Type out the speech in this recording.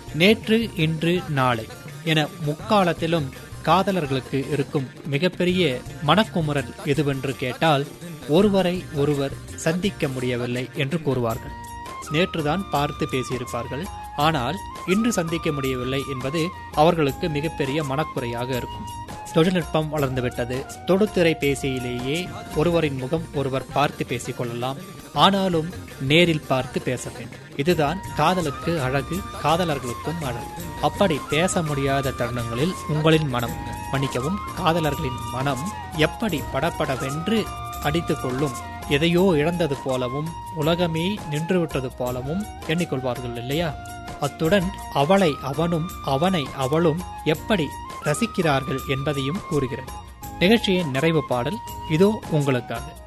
நேற்று இன்று நாளை என முக்காலத்திலும் காதலர்களுக்கு இருக்கும் மிகப்பெரிய மனக்குமுறல் எதுவென்று கேட்டால் ஒருவரை ஒருவர் சந்திக்க முடியவில்லை என்று கூறுவார்கள் நேற்றுதான் பார்த்து பேசியிருப்பார்கள் ஆனால் இன்று சந்திக்க முடியவில்லை என்பது அவர்களுக்கு மிகப்பெரிய மனக்குறையாக இருக்கும் தொழில்நுட்பம் வளர்ந்துவிட்டது தொடுத்திரை பேசியிலேயே ஒருவரின் முகம் ஒருவர் பார்த்து பேசிக் கொள்ளலாம் ஆனாலும் நேரில் பார்த்து பேச வேண்டும் இதுதான் காதலுக்கு அழகு காதலர்களுக்கும் அழகு அப்படி பேச முடியாத தருணங்களில் உங்களின் மனம் மன்னிக்கவும் காதலர்களின் மனம் எப்படி படபடவென்று அடித்துக் கொள்ளும் எதையோ இழந்தது போலவும் உலகமே நின்றுவிட்டது போலவும் எண்ணிக்கொள்வார்கள் இல்லையா அத்துடன் அவளை அவனும் அவனை அவளும் எப்படி ரசிக்கிறார்கள் என்பதையும் கூறுகிறது நிகழ்ச்சியின் நிறைவு பாடல் இதோ உங்களுக்காக